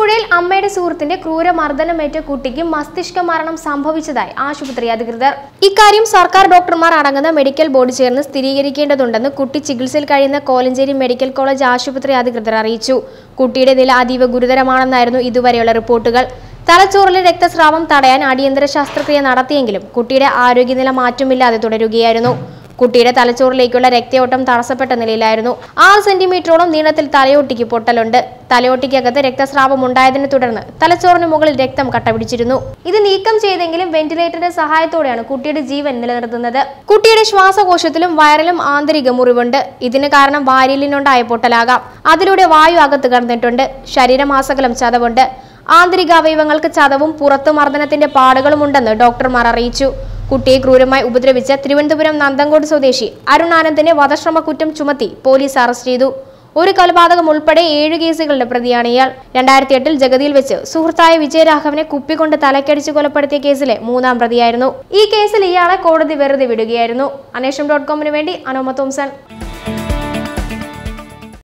തൊടുപുഴയിൽ അമ്മയുടെ സുഹൃത്തിന്റെ ക്രൂരമർദ്ദനമേറ്റ കുട്ടിക്ക് മസ്തിഷ്ക മരണം സംഭവിച്ചതായി ആശുപത്രി അധികൃതർ ഇക്കാര്യം സർക്കാർ ഡോക്ടർമാർ അടങ്ങുന്ന മെഡിക്കൽ ബോർഡ് ചേർന്ന് സ്ഥിരീകരിക്കേണ്ടതുണ്ടെന്ന് കുട്ടി ചികിത്സയിൽ കഴിയുന്ന കോലഞ്ചേരി മെഡിക്കൽ കോളേജ് ആശുപത്രി അധികൃതർ അറിയിച്ചു കുട്ടിയുടെ നില അതീവ ഗുരുതരമാണെന്നായിരുന്നു ഇതുവരെയുള്ള റിപ്പോർട്ടുകൾ തലച്ചോറിലെ രക്തസ്രാവം തടയാൻ അടിയന്തര ശസ്ത്രക്രിയ നടത്തിയെങ്കിലും കുട്ടിയുടെ ആരോഗ്യനില മാറ്റമില്ലാതെ തുടരുകയായിരുന്നു കുട്ടിയുടെ തലച്ചോറിലേക്കുള്ള രക്തയോട്ടം തടസ്സപ്പെട്ട നിലയിലായിരുന്നു ആറ് സെന്റിമീറ്ററോളം നീളത്തിൽ തലയോട്ടിക്ക് പൊട്ടലുണ്ട് തലയോട്ടിക്കകത്ത് രക്തസ്രാവം ഉണ്ടായതിനെ തുടർന്ന് തലച്ചോറിന് മുകളിൽ രക്തം കട്ടപിടിച്ചിരുന്നു ഇത് നീക്കം ചെയ്തെങ്കിലും വെന്റിലേറ്ററിന്റെ സഹായത്തോടെയാണ് കുട്ടിയുടെ ജീവൻ നിലനിർത്തുന്നത് കുട്ടിയുടെ ശ്വാസകോശത്തിലും വയറിലും ആന്തരിക മുറിവുണ്ട് ഇതിന് കാരണം വാരിയലിനുണ്ടായ പൊട്ടലാകാം അതിലൂടെ വായു അകത്ത് കടന്നിട്ടുണ്ട് ശരീരമാസകലം ചതവുണ്ട് ആന്തരിക അവയവങ്ങൾക്ക് ചതവും പുറത്തു മർദ്ദനത്തിന്റെ പാടുകളും ഉണ്ടെന്ന് ഡോക്ടർമാർ അറിയിച്ചു കുട്ടിയെ ക്രൂരമായി ഉപദ്രവിച്ച തിരുവനന്തപുരം നന്തങ്കോട് സ്വദേശി അരുൺ ആനന്ദിനെ വധശ്രമ കുറ്റം ചുമത്തി പോലീസ് അറസ്റ്റ് ചെയ്തു ഒരു കൊലപാതകം ഉൾപ്പെടെ ഏഴ് കേസുകളുടെ പ്രതിയാണ് ഇയാൾ രണ്ടായിരത്തി എട്ടിൽ ജഗതിയിൽ വെച്ച് സുഹൃത്തായ വിജയരാഘവനെ കുപ്പികൊണ്ട് തലക്കടിച്ച് കൊലപ്പെടുത്തിയ കേസിലെ മൂന്നാം പ്രതിയായിരുന്നു ഈ കേസിൽ ഇയാളെ കോടതി വെറുതെ വിടുകയായിരുന്നു അന്വേഷണം ഡോട്ട് കോമിന് വേണ്ടി അനോമ തോംസൺ